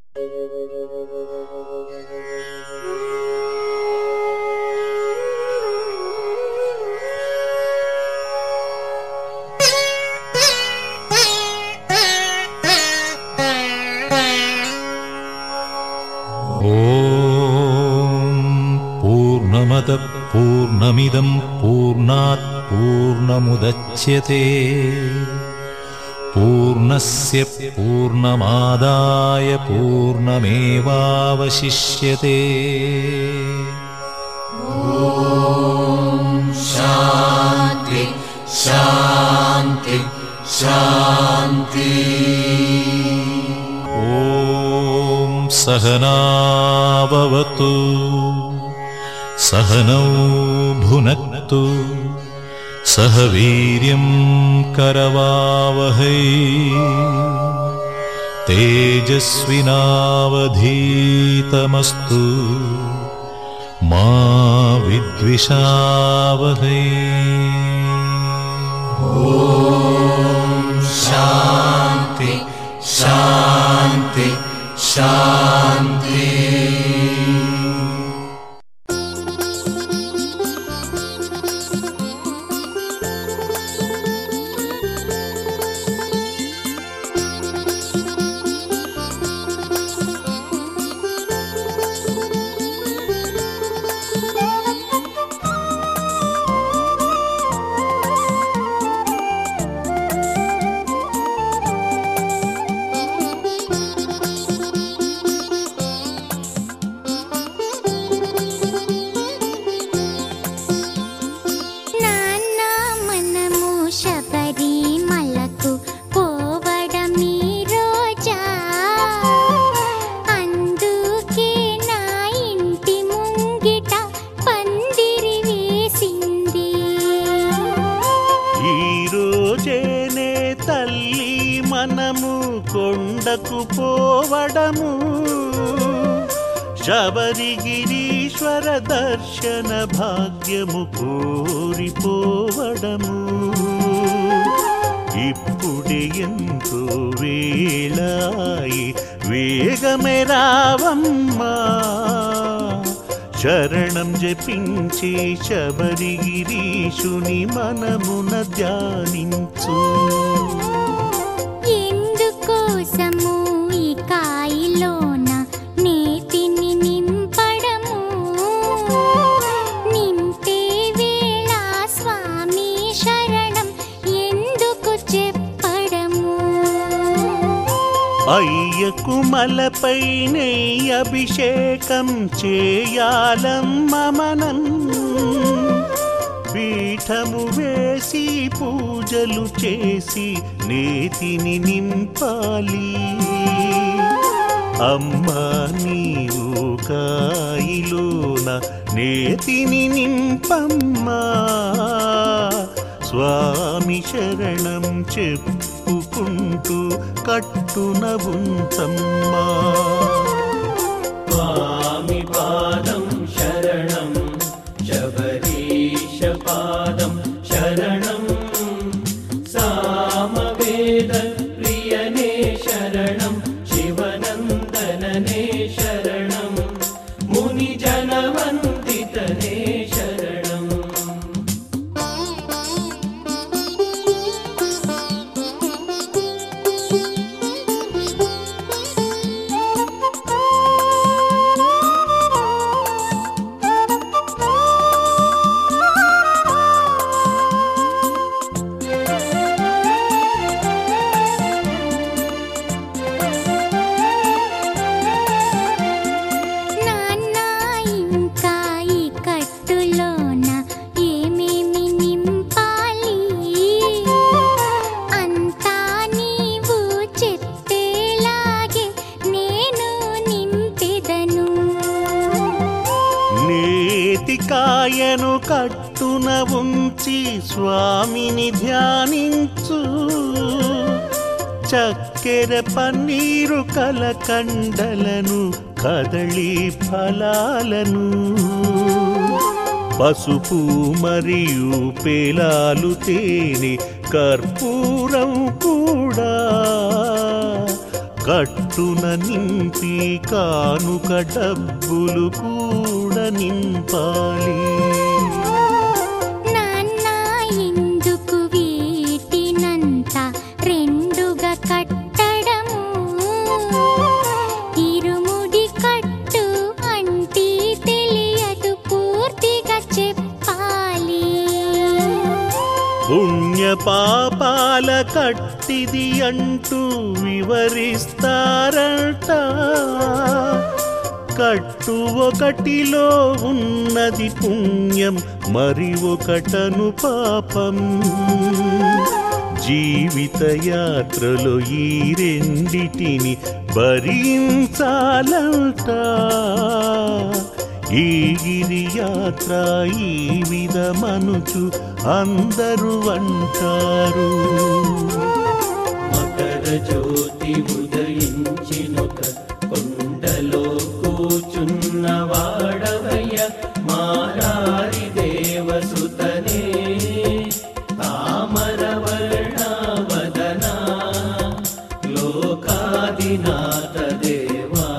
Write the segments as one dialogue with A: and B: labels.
A: ॐ पूर्णमदः पूर्णमिदं पूर्णात् पूर्णमुदच्यते पूर्णस्य पूर्णमादाय पूर्णमेवावशिष्यते ॐ सहनाववतु सहनौ भुनक्तु सह वीर्यं करवावहै तेजस्विनावधीतमस्तु मा विद्विषावहै
B: శాంతి శాంతి శాంతి
C: నాన్న మనము శబరిమలకు పోవడం ఈ రోజా అందుకే నా ఇంటి ముంగిట పందిరి వేసింది
D: ఈ రోజేనే తల్లి మనము కొండకు పోవడము శబరిగిరీశ్వర దర్శన భాగ్యము కోరిపోవడము ఇప్పుడే ఎంతో వేళాయి వేగమే రావమ్మా శరణం జపించే శబరిగిరీషుని మనమున ధ్యానించు
C: ఎందుకోసము ఈ కాయిలోన నేతిని నింపడము నింపే వేళ స్వామి శరణం ఎందుకు చెప్పడము
D: అయ్యకు మలపైనే అభిషేకం చేయాలమ్మ మనం పీఠము వేసి పూజలు చేసి నేతిని నింపాలి అమ్మా నీవు కాయిలోన నేతిని నింపమ్మా స్వామి శరణం చెప్పుకుంటూ కట్టున ఉంచమ్మా
B: స్వామి పాదం శరణం శబరీశ పాదం శరణం సామవేద ప్రియనే శరణం శివనందననే శరణం ముని జనవందితనే శరణం
C: నాన్న ఇంకా ఈ కట్టులోన ఏమేమి నింపాలి అంతా నీవు చెప్పేలాగే నేను నింపెదను
D: నేతి కాయను కట్టున ఉంచి స్వామిని ధ్యానించు చక్కెర పన్నీరు కలకండలను కదళి ఫలాలను పసుపు మరియు పేలాలు తేనె కర్పూరం కూడా కట్టున నింపి కానుక డబ్బులు కూడా నింపాలి
C: నాన్న ఎందుకు వీటినంతా రెండుగా కట్టడము ఇరుముడి కట్టు అంటి తెలియదు పూర్తిగా చెప్పాలి
D: పుణ్య పాపాల కట్టిది అంటూ వివరిస్తారంట కట్టు ఒకటిలో ఉన్నది పుణ్యం మరి ఒకటను పాపం జీవిత యాత్రలో ఈ రెండిటిని భరించాలంట ఈ గిరి యాత్ర ఈ విధమనుచు అందరూ అంటారు
B: మకర జ్యోతి ఉదయించినొక కొండలో కూచున్న వాడవయ్య మారారి దేవసుతనే తామర వర్ణవదనా లోకాదినాథ దేవా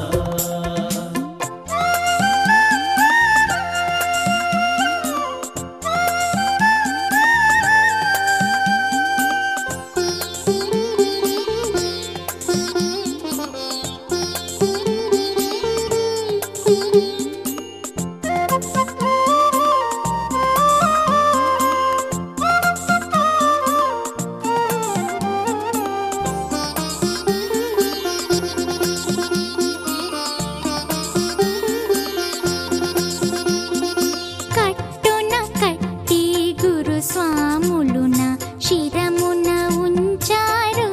C: కట్టున కట్టి గురు స్వాములున శిరమున ఉంచారు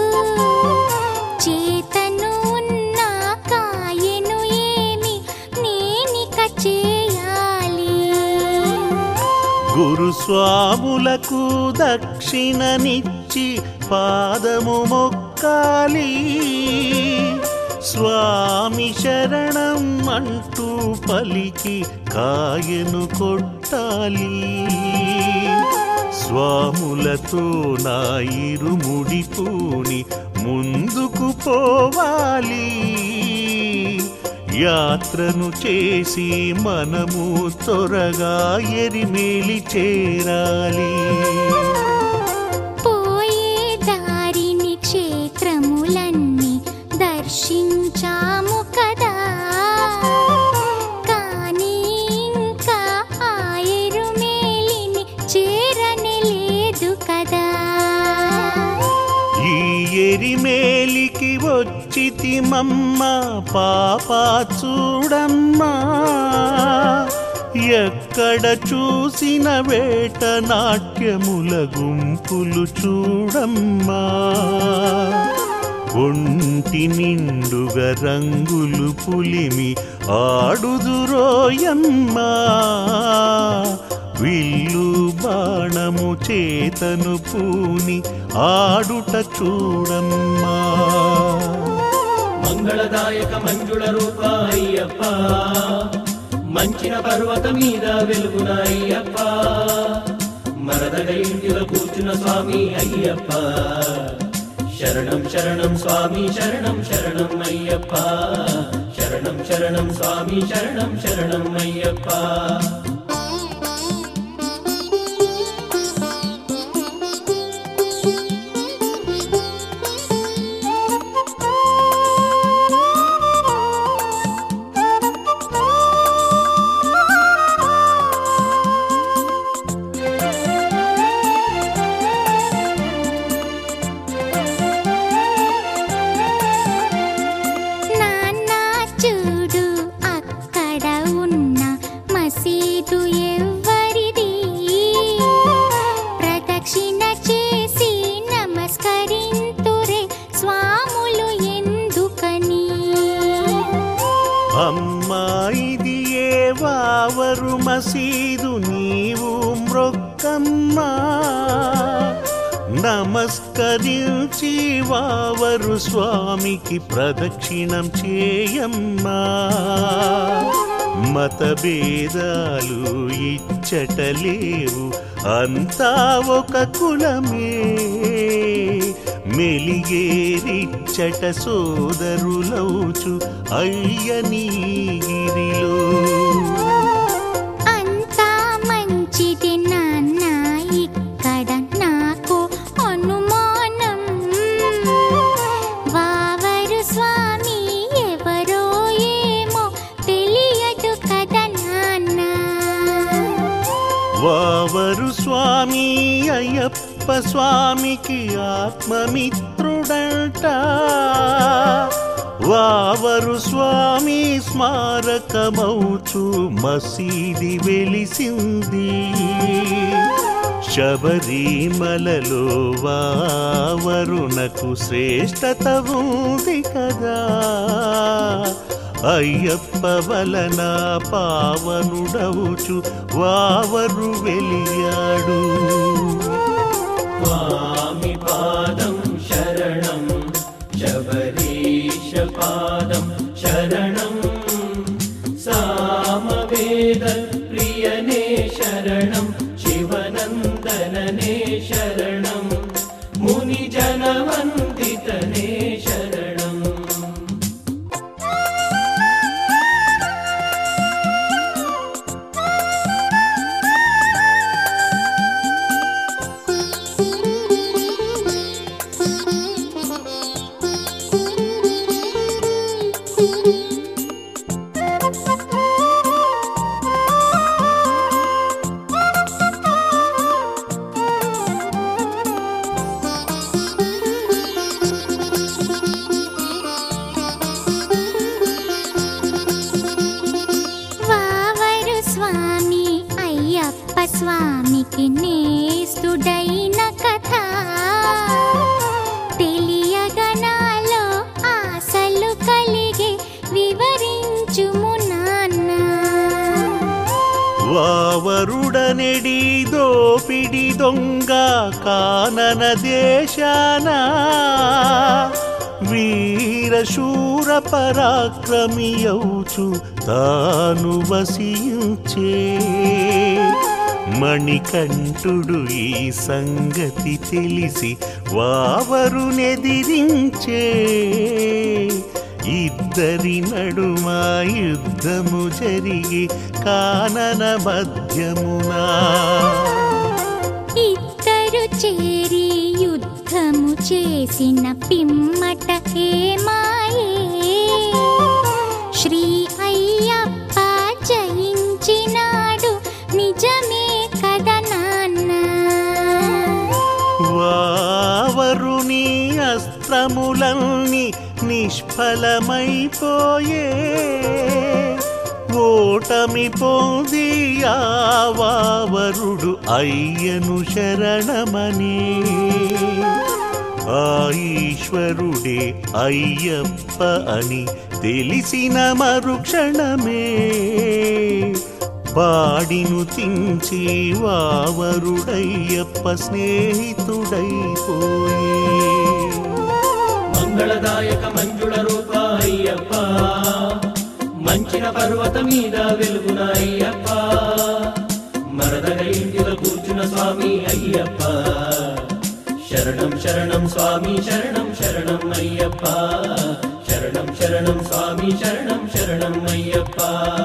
C: చేతను ఉన్న కాయను ఏమి నేనిక చేయాలి
D: గురుస్వాములకు దక్షిణనిచ్చి పాదము మొక్కాలి స్వామి శరణం అంటూ పలికి కాయను కొట్టాలి స్వాములతో నా ఇరుముడి పూని ముందుకు పోవాలి యాత్రను చేసి మనము త్వరగా ఎరిమేలి చేరాలి
C: పోయే దారిని క్షేత్రములన్నీ దర్శించాము కదా కానీ ఇంకా ఆయరు మేలిని చేరనే లేదు కదా
D: ఈ ఎరిమేలికి వచ్చితి మమ్మ పాప చూడమ్మా ఎక్కడ చూసిన వేట నాట్యముల గుంపులు చూడమ్మా ఒంటి నిండుగా రంగులు పులిమి ఆడుదురోయమ్మా విల్లు బాణము చేతను పూని ఆడుట చూడమ్మా
B: మంగళదాయక మంజుళ రూప అయ్యప్ప మంచిన పర్వత మీద వెలుగున అయ్యప్ప మరదగ ఇంటిలో కూర్చున్న స్వామి అయ్యప్ప శరణం శరణం స్వామి శరణం శరణం అయ్యప్ప శరణం శరణం స్వామి శరణం శరణం అయ్యప్ప
C: నాన్న చూడు అక్కడ ఉన్న మసీదు ఎవ్వరిది ప్రదక్షిణ చేసి నమస్కరింతురే స్వాములు ఎందుకని
D: అమ్మా ఇది ఏ వావరు మసీదు నీవు మ్రొక్కమ్మా నమస్కరించి వావరు స్వామికి ప్రదక్షిణం చేయమ్మా మతభేదాలు ఇచ్చటలేవు అంతా ఒక కులమే మెలిగేరిచ్చట సోదరులౌచు అయ్యనీగిరిలో
C: అంతా మంచిది నాన్న ఇక్కడ నాకు అనుమానం వావరు స్వామి ఎవరో ఏమో తెలియదు కదా నాన్న
D: వావరు స్వామి అయ్యప్ప స్వామికి ఆత్మమిత్రుడంట వావరు స్వామి స్మారకమౌచు మసీది వెలిసింది శబరిమలలో వావరునకు శ్రేష్టత ఉంది కదా అయ్యప్ప వలన పావనుడవుచు వావరు వెలియాడు
B: స్వామి పాదం శరణం శబరీష పాదం శరణం సామవేద ప్రియనే శరణం శివనందననే శరణం ముని జనవందితనే శరణం
C: వావరు స్వామి అయ్యప్ప స్వామికి నేస్తుడైన కథ తెలియగా నాలో ఆశలు కలిగే వివరించుము నాన్న
D: వావరుడనెడి దోపిడి దొంగ కానన దేశాన వీరశూర పరాక్రమియౌచు తాను వసించే మణికంఠుడు ఈ సంగతి తెలిసి వావరునెదిరించే ఇద్దరి నడుమ యుద్ధము జరిగి కానన మధ్యమునా
C: ఇద్దరు చేరి యుద్ధము చేసిన పిమ్మట ఏమాయే శ్రీ అయ్యప్ప జయించినాడు నిజమే కదా నాన్న
D: వావరుని అస్త్రములన్నీ నిష్ఫలమైపోయే ఓటమి పొంది ఆ వావరుడు అయ్యను శరణమని ఆ ఈశ్వరుడే అయ్యప్ప అని తెలిసిన మరుక్షణమే పాడిను తించి వావరుడయ్యప్ప స్నేహితుడైపోయే
B: మంగళదాయక మంజుళ రూప అయ్యప్ప మంచిన పర్వత మీద వెలుగున అయ్యప్ప మరదగ ఇంటిలో కూర్చున్న స్వామి అయ్యప్ప శరణం శరణం స్వామి శరణం శరణం అయ్యప్ప శరణం శరణం స్వామి శరణం శరణం అయ్యప్ప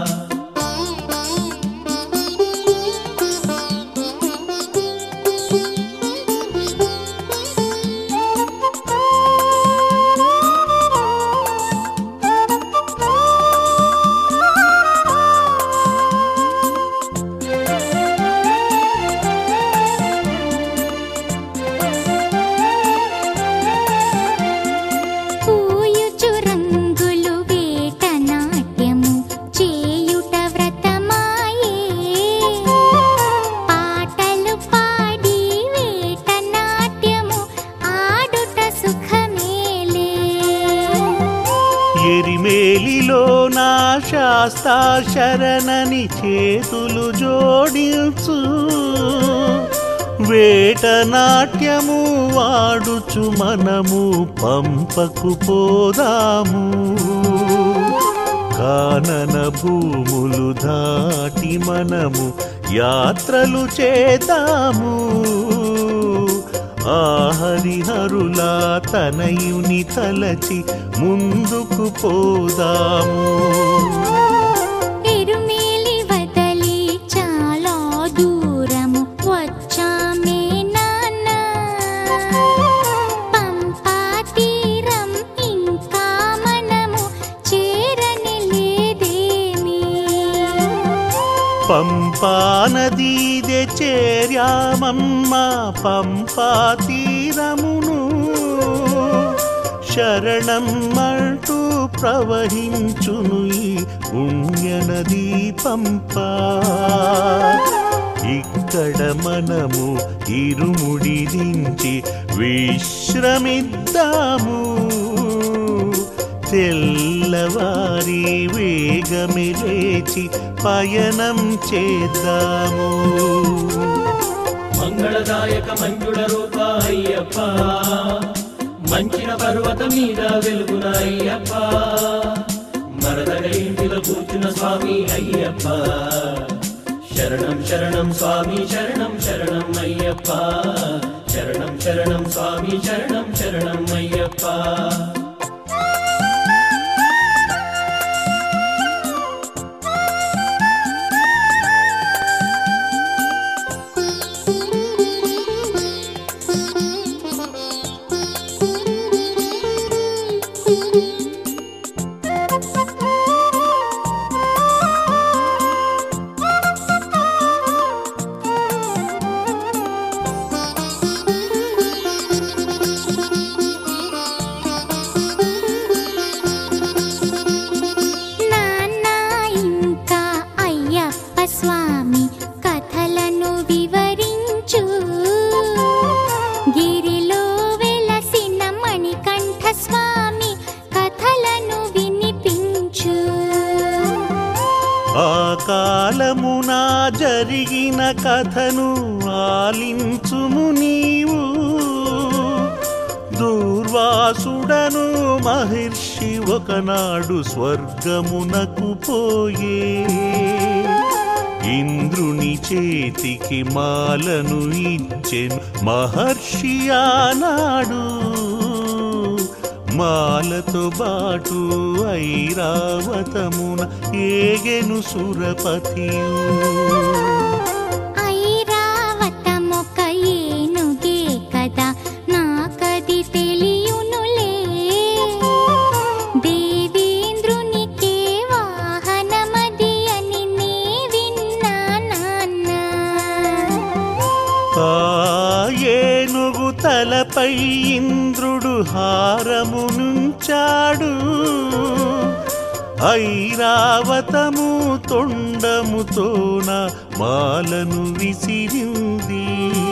C: పూయుచు రంగులు వేట నాట్యము చేయుట వ్రతమాయే పాటలు పాడి వేట నాట్యము ఆడుట సుఖమేలే
D: ఎరిమేలిలో నా శాస్తా శరణని చేతులు జోడించు వేట నాట్యము వాడుచు మనము పంపకు పోదాము కానన భూములు దాటి మనము యాత్రలు చేద్దాము ఆ హరిహరులా తనయుని తలచి ముందుకు పోదాము
C: ఎరుమేలి వదలి చాలా దూరము వచ్చామే నాన్న పంపా తీరం ఇంకా మనము చేరని లేదేమి
D: పంపా నదీదే చేర్యామమ్మ పంపా తీరమును శరణం అంటూ ప్రవహించును ఈ పుణ్యనదీ పంపా ఇక్కడ మనము ఇరుముడి దించి విశ్రమిద్దాము తెల్లవారి వేగమి లేచి పయనం చేద్దాము
B: మంగళదాయక మంజుళ రూప అయ్యప్ప మంచిన పర్వత మీద వెలుగున అయ్యప్ప మరదగ ఇంటిలో కూర్చున్న స్వామి అయ్యప్ప శరణం శరణం స్వామి శరణం శరణం అయ్యప్ప శరణం శరణం స్వామి శరణం శరణం అయ్యప్ప
C: నాన్న ఇంకా అయ్యప్ప స్వామి కథలను వివరించు గిరిలో వెలసిన మణికంఠ స్వామి కథలను వినిపించు
D: ఆ కాలమున జరిగిన కథను ఆలించుము నీవు దూర్వాసుడను మహర్షి ఒకనాడు స్వర్గమునకు పోయే ఇంద్రుని చేతికి మాలను ఇచ్చెను మహర్షి ఆనాడు మాలతో బాటు ఐరావతమున ఏగెను సురపతియు
C: ఐరావతమొక ఏనుగే కదా నాకది తెలియునులే దేవేంద్రునికే వాహనమది అని నే విన్నా నాన్న
D: ఆ ఏనుగు తలపై ఇంద్రుడు హారమునుంచాడు ఐరావతము తొండముతోన మాలను విసిరింది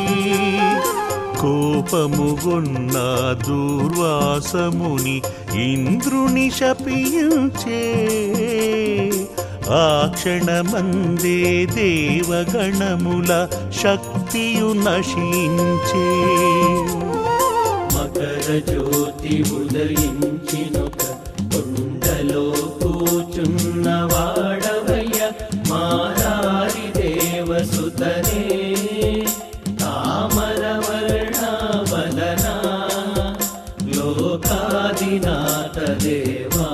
D: కోపముగొన్న దూర్వాసముని ఇంద్రుని శపించే ఆ క్షణమందే దేవగణముల శక్తియు నశించే
B: మకర జ్యోతి ఉదయించినొక కొండలో కూచున్న వాడవయ్య మారారి దేవసుతనే తామర వర్ణవదన లోకాదినాథ దేవా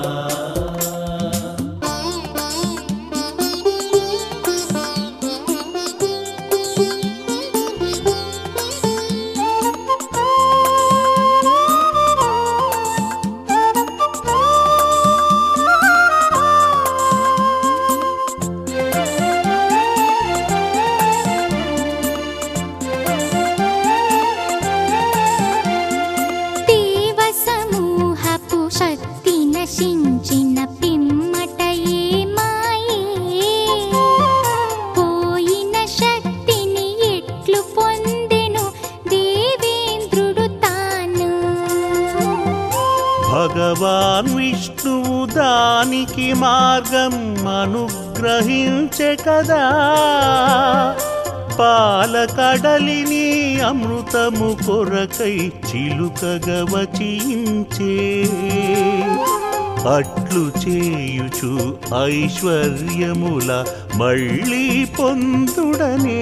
C: దేవ సమూహపు శక్తి నశించిన పిమ్మట ఏమాయే పోయిన శక్తిని ఎట్లు పొందెను దేవేంద్రుడు తాను
D: భగవాన్ విష్ణువు దానికి మార్గం అనుగ్రహించే కదా పాలకడలిని అమృతము కొరకై చిలుకగా వచించే అట్లు చేయుచు ఐశ్వర్యముల మళ్ళీ పొందుడనే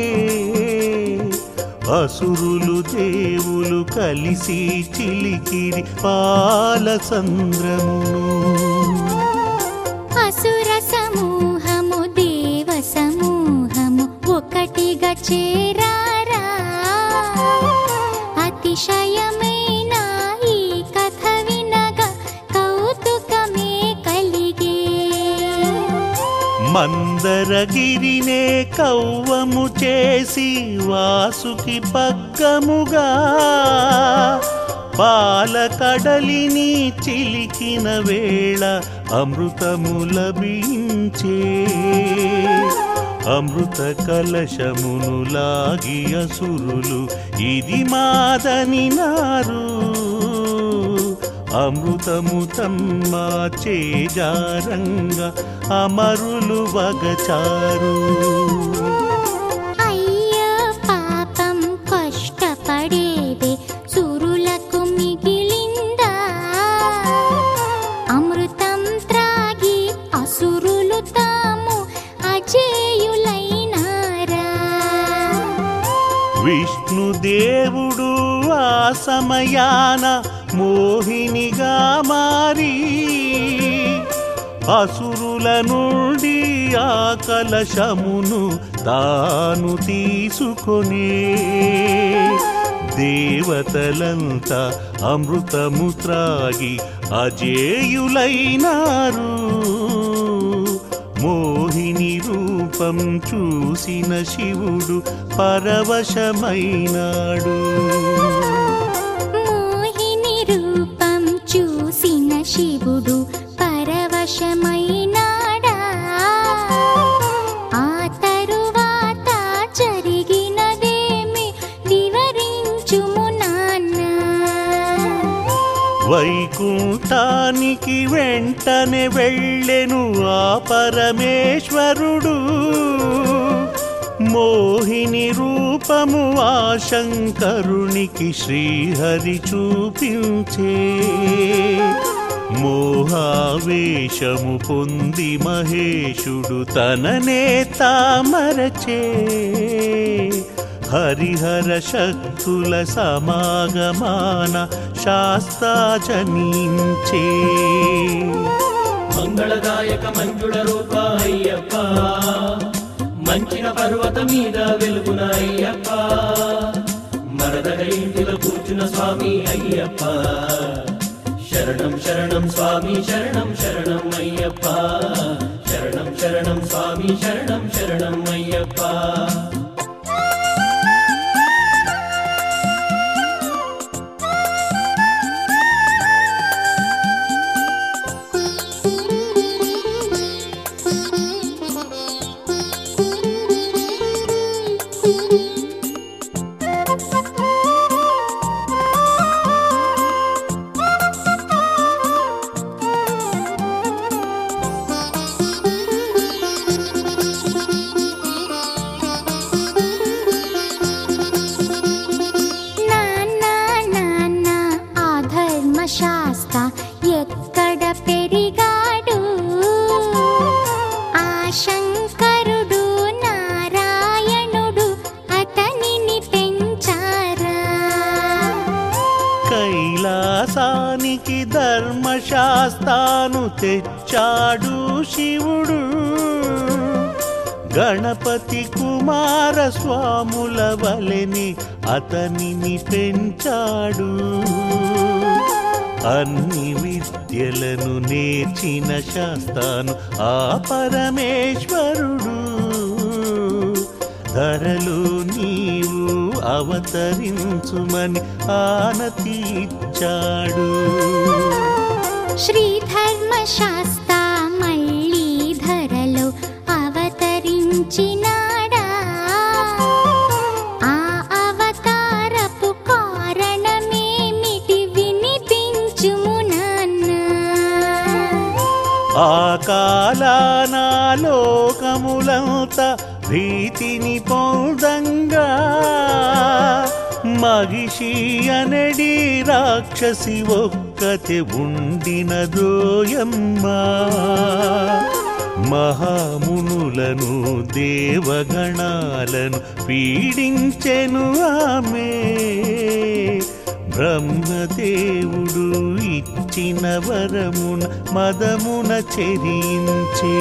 D: అసురులు దేవులు కలిసి చిలికిరి పాల సంద్రమును
C: అసుర సమూహము దేవ సమూహము ఒకటిగా చేరారా అతిశయమైన ఈ కథ వినగా కౌతుకమే కలిగే
D: మందరగిరినే కవ్వము చేసి వాసుకి పగ్గముగా పాలకడలిని చిలికిన వేళ అమృతము లభించే అమృత కలశమును లాగి అసురులు ఇది మాదని నారు అమృతము తమ్మా చేజారంగా అమరులు వగచారు
C: అయ్యో పాపం కష్టపడేదే సురులకు మిగిలిందా అమృతం త్రాగి అసురులు తాము అజేయులైనారా
D: విష్ణుదేవుడు ఆ సమయాన మోహినిగా మారి అసురుల నుండి ఆ కలశమును తాను తీసుకొనే దేవతలంతా అమృతము త్రాగి అజేయులైనారు మోహిని రూపం చూసిన శివుడు పరవశమైనాడు
C: మోహిని రూపం చూసిన శివుడు పరవశమైనాడా ఆ తరువాత జరిగినదేమి వివరించుము నాన్న
D: వైకుంఠానికి వెంటనే వెళ్ళెను ఆ పరమేశ్వరుడు మోహిని రూపము ఆ శంకరునికి శ్రీహరి చూపించే మోహావేశము పొంది మహేశుడు తననే తామరచే హరిహర శక్తుల సమాగమాన శాస్తా జనించే
B: మంగళదాయక మంజుడ రూప అయ్యప్ప మంచిన పర్వత మీద వెలుగున అయ్యప్ప మరదగ ఇంటిలో కూర్చున్న స్వామి అయ్యప్ప శరణం శరణం స్వామి శరణం శరణం అయ్యప్ప శరణం శరణం స్వామి శరణం శరణం అయ్యప్ప
C: నాన్న నాన్న ఆ ధర్మశాస్త్ర ఎక్కడ పెరిగాడు ఆ శంకరుడు నారాయణుడు అతనిని పెంచారా
D: కైలాసానికి ధర్మశాస్త్రాను తెచ్చాడు శివుడు గణపతి కుమార స్వాముల వలెని అతనిని పెంచాడు అన్ని విద్యలను నేర్చిన శాస్త్రాను ఆ పరమేశ్వరుడు ధరలు నీవు అవతరించుమని ఆనతి ఇచ్చాడు
C: శ్రీ ధర్మశాస్త్ర మళ్ళీ ధరలో అవతరించినాడా ఆ అవతారపు కారణమేమిటి వినిపించుము నాన్న
D: ఆ కాలాన లోకములంతా భీతిని పొందంగా మగిషి అనడి రాక్షసి ఒక్క కథె ఉండినదోయమ్మా మహామునులను దేవగణాలను పీడించెను ఆమె బ్రహ్మదేవుడు ఇచ్చిన వరమున మదమున చెరించే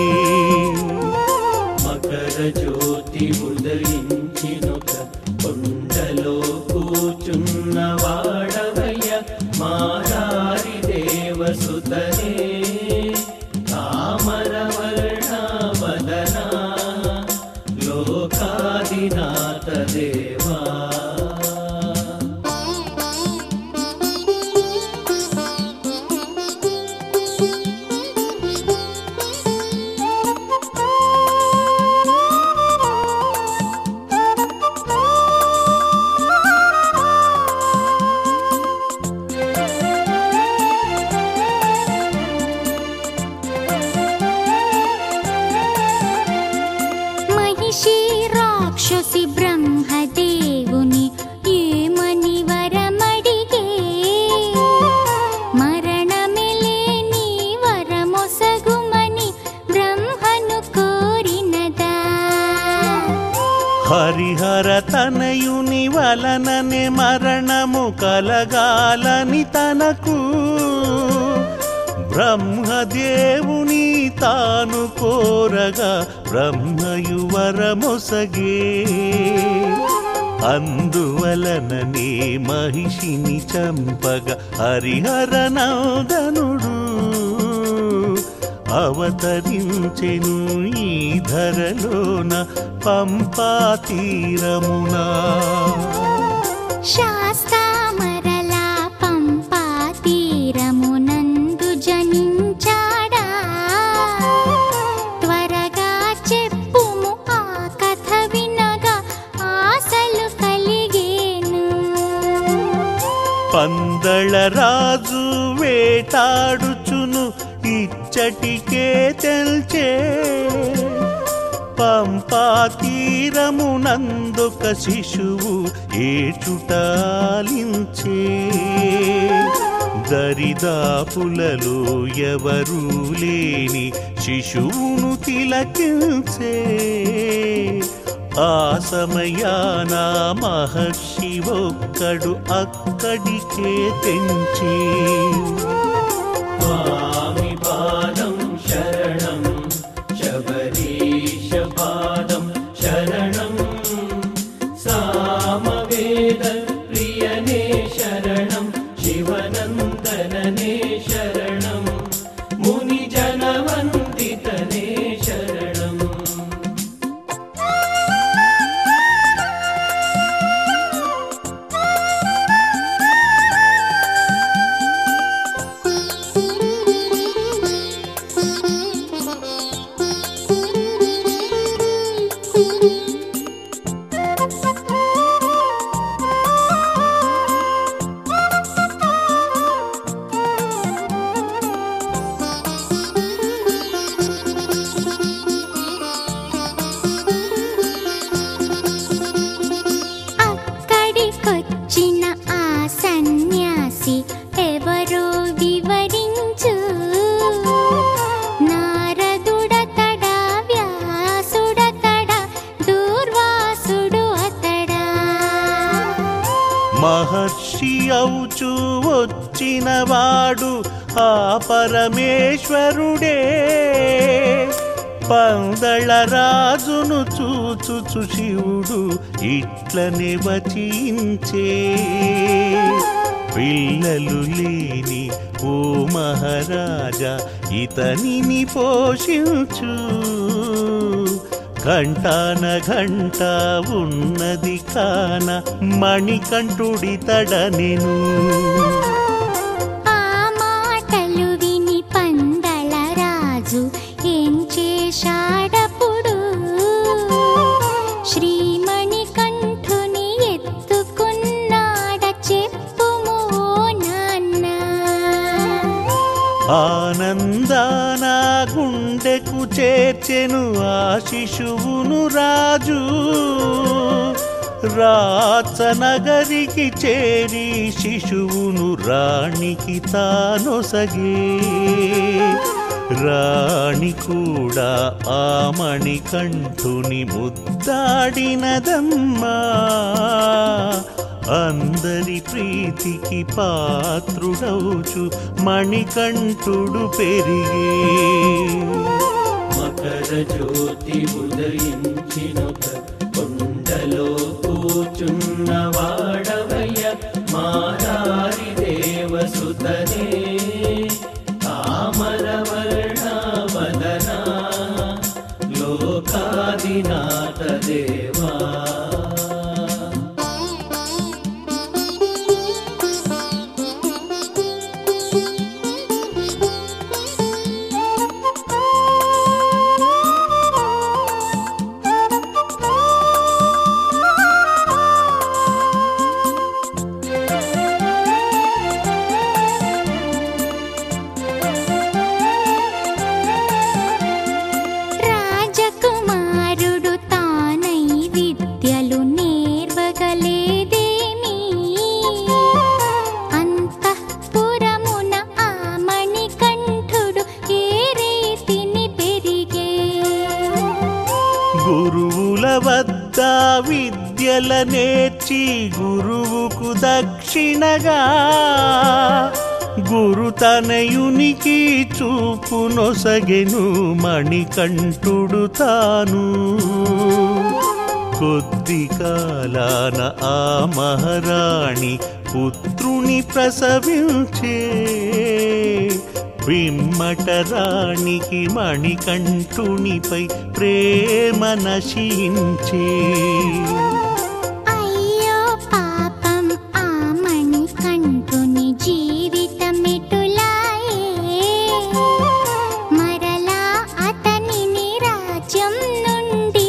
B: మకర జ్యోతి ఉదయించినొక కొండలో కూచున్న వాడవయ్య మారారి దేవసుతనే తామరవర్ణ వదనా లోకాదినాథ దేవా
C: మహిషి రాక్షసి బ్రహ్మదేవుని ఏమని వరమడిగే మరణమెలేని వరమొసగుమని బ్రహ్మను కోరినదా
D: హరిహర తనయుని వలననే మరణము కలగాలని తనకు బ్రహ్మదేవుని తాను కోరగా బ్రహ్మయువరమొసగే అందువలననే మహిషిని చంపగా హరిహర నందనుడు అవతరించెను ఈ ధరలోన పంపా తీరమునా
C: శాస్తామరలా పంపా తీరమునందు జనించాడా త్వరగా చెప్పుము ఆ కథ వినగా ఆశలు కలిగేను
D: పందళ రాజు వేటాడుచును ఇచ్చటికే తెల్చే పంపా తీరమునందొక శిశువు ఏచుటాలించే దరిదాపులలో ఎవరూ లేని శిశువును తిలకించే ఆ సమయాన మహర్షి ఒక్కడు అక్కడికే తెంచి
B: స్వామి పాదం శరణం శబరీష పాదం శరణం సామవేద ప్రియనే శరణం శివనందననే శరణం ముని జనవందితనే శరణం
C: అక్కడికొచ్చిన ఆ సన్యాసి ఎవరో వివరించు నారదుడతడా వ్యాసుడతడా దూర్వాసుడు అతడా
D: మహర్షి అవుచు వచ్చినవాడు ఆ పరమేశ్వరుడే పందళ రాజును చూచుచు శివుడు ఇట్లనే వచించే పిల్లలు లేని ఓ మహారాజా ఇతనిని పోషించు ఘంటాన ఘంట ఉన్నది కాన మణికంఠుడి తడనెను
C: ఆ మాటలు విని పందల రాజు ఏం చేశాడప్పుడు శ్రీమణికంఠుని ఎత్తుకున్నాడ చెప్పుమో నాన్న
D: ఆనందాన గుండెకు చేర్చెను ఆ శిశువును రాజు రాచనగరికి చేరి శిశువును రాణికి తానొసగే రాణి కూడా ఆ మణికంఠుని ముద్దాడినదమ్మా అందరి ప్రీతికి పాత్రుడౌచు మణికంఠుడు పెరిగే
B: మకర జ్యోతి ఉదయించినొక కొండలో కూచున్న వాడవయ్య మారారి దేవసుతనే తామర వర్ణవదనా లోకాదినాథ దేవా
C: రాజకుమారుడు తానై విద్యలు నేర్వగలేదేమి అంతఃపురమున ఆ మణికంఠుడు ఏ రీతిని పెరిగే
D: గురువుల వద్ద విద్యల నేర్చి గురువుకు దక్షిణగా గురు తనయునికి చూపునొసగెను మణికంఠుడు తాను కొద్ది కాలాన ఆ మహారాణి పుత్రుని ప్రసవించే పిమ్మట రాణికి మణికంఠునిపై ప్రేమ నశించే
C: అయ్యో పాపం ఆ మణికంఠుని జీవితమిటులాయే మరలా అతనిని రాజ్యం నుండి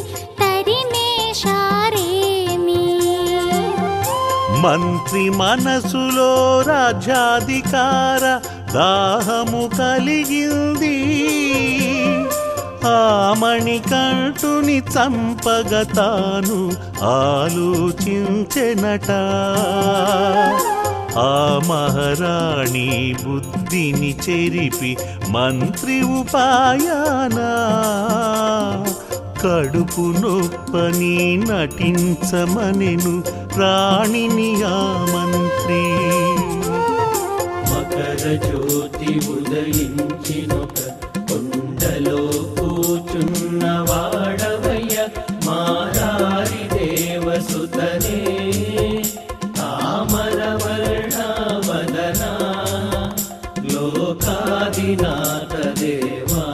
C: తరిమేశారేమి
D: మంత్రి మనసులో రాజ్యాధికార దాహము కలిగింది ఆ మణికంఠుని చంపగ తాను ఆలోచించెనట ఆ మహారాణి బుద్ధిని చెరిపి మంత్రి ఉపాయానా కడుపు నొప్పని నటించమనెను రాణిని ఆ మంత్రి
B: మకర జ్యోతి ఉదయించినొక కొండలో కూచున్న వాడవయ్య మారారి దేవసుతనే తామర వర్ణవదనా లోకాదినాథ దేవా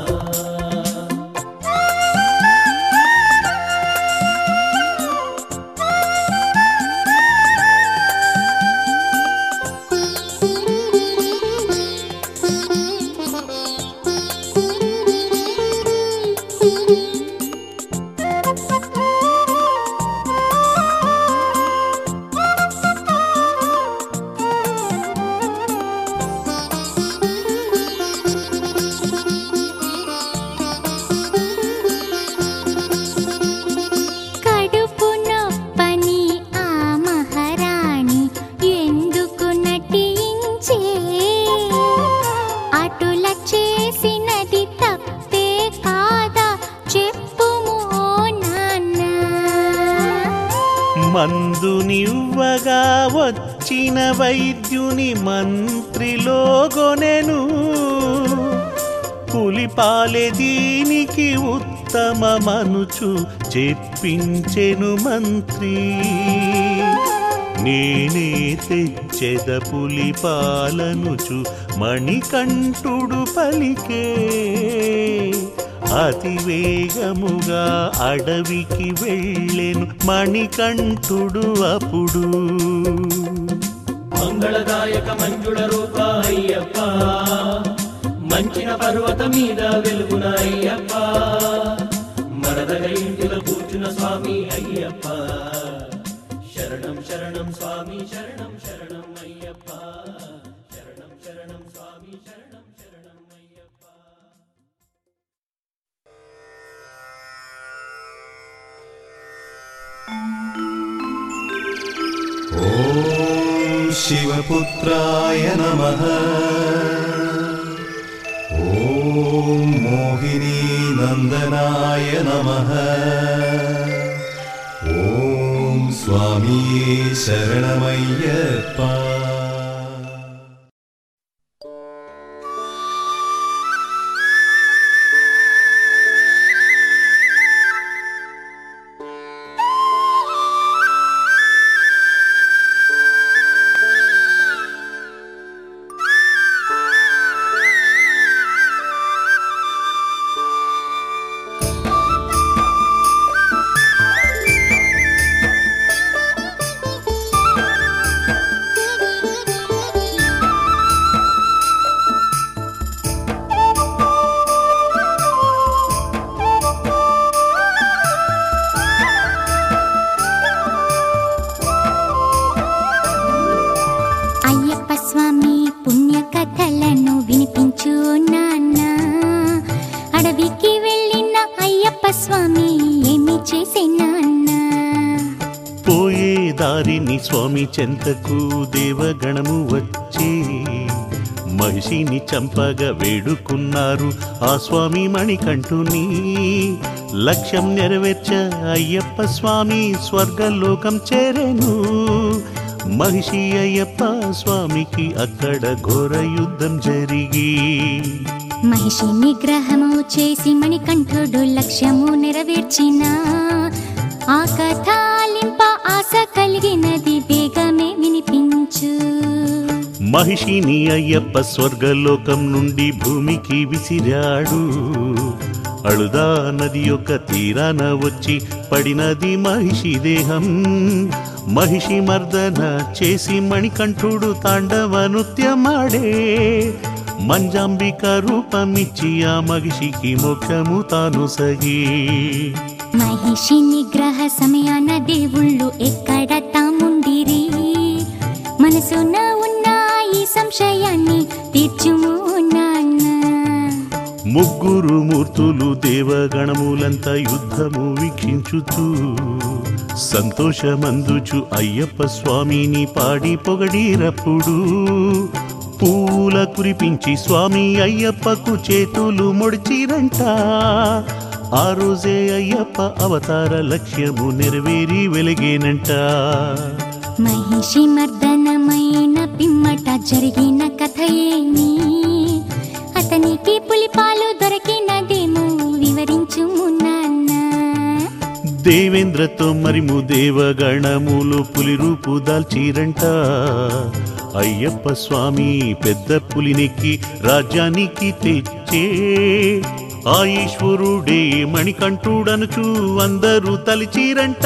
C: కడుపు నొప్పని ఆ మహారాణి ఎందుకు నటించే అటుల చేసినది తప్పే కాదా చెప్పుము ఓ నాన్న
D: మందునివ్వగా వచ్చిన వైద్యుని మంత్రిలోగొనెను పులిపాలె దీనికి ఉత్తమమనుచు చెప్పించెను మంత్రి నేనే తెచ్చెద పులిపాలనుచు మణికంఠుడు పలికే అతి వేగముగా అడవికి వెళ్ళెను మణికంఠుడు అప్పుడు
B: మంగళదాయక మంజుళ రూప అయ్యప్ప మంచిన పర్వత మీద వెలుగున అయ్యప్ప మరదగ ఇంటిలో కూర్చున్న స్వామి అయ్యప్ప శరణం శరణం స్వామి శరణం శరణం అయ్యప్ప శరణం శరణం స్వామి శరణం శరణం అయ్యప్ప
C: ఆ
A: ॐ शिवपुत्राय नमः ॐ मोहिनीनन्दनाय नमः ॐ स्वामिये शरणमय्यप्पा
C: అయ్యప్ప స్వామి పుణ్య కథలను వినిపించు నాన్న అడవికి వెళ్ళిన అయ్యప్ప స్వామి ఏమి చేసే నాన్న
D: పోయే దారిని స్వామి చెంతకు దేవగణము వచ్చి మహిషిని చంపగా వేడుకున్నారు ఆ స్వామి మణికంఠుని లక్ష్యం నెరవేర్చ అయ్యప్ప స్వామి స్వర్గలోకం చేరెను మహిషి అయ్యప్ప స్వామికి అక్కడ ఘోర యుద్ధం జరిగి
C: మహిషి నిగ్రహము చేసి మణికంఠుడు లక్ష్యము నెరవేర్చిన ఆ కథాలింప ఆశ కలిగినది వేగమే వినిపించు
D: మహిషిని అయ్యప్ప స్వర్గలోకం నుండి భూమికి విసిరాడు అళుదా నది యొక్క తీరాన వచ్చి పడినది మహిషి దేహం మహిషి మర్దన చేసి మణికంఠుడు తాండవ నృత్యమాడే మంజాంబిక రూపమిచ్చి ఆ మహిషికి మోక్షము తాను సగి
C: మహిషి నిగ్రహ సమయాన దేవుళ్ళు ఎక్కడ తాముండిరి మనసున ఉన్న ఈ సంశయాన్ని తీర్చుము నాన్న
D: ముగ్గురు మూర్తులు దేవగణములంతా యుద్ధము వీక్షించుతూ సంతోషమందుచు అయ్యప్ప స్వామిని పాడి పొగడిరప్పుడు పూల కురిపించి స్వామి అయ్యప్పకు చేతులు మొడిచిరంట ఆ రోజే అయ్యప్ప అవతార లక్ష్యము నెరవేరి వెలిగేనంట
C: మహిషి మర్దనమైన పిమ్మట జరిగిన కథ ఏమి అతనికి పులిపాలు దొరికినదేమో వివరించుము నాన్న
D: దేవేంద్రతో మరిము దేవగణములు పులి రూపు దాల్చిరంట అయ్యప్ప స్వామి పెద్ద పులినెక్కి రాజ్యానికి తెచ్చే ఆ ఈశ్వరుడే మణికంఠుడనుచు అందరూ తలిచిరంట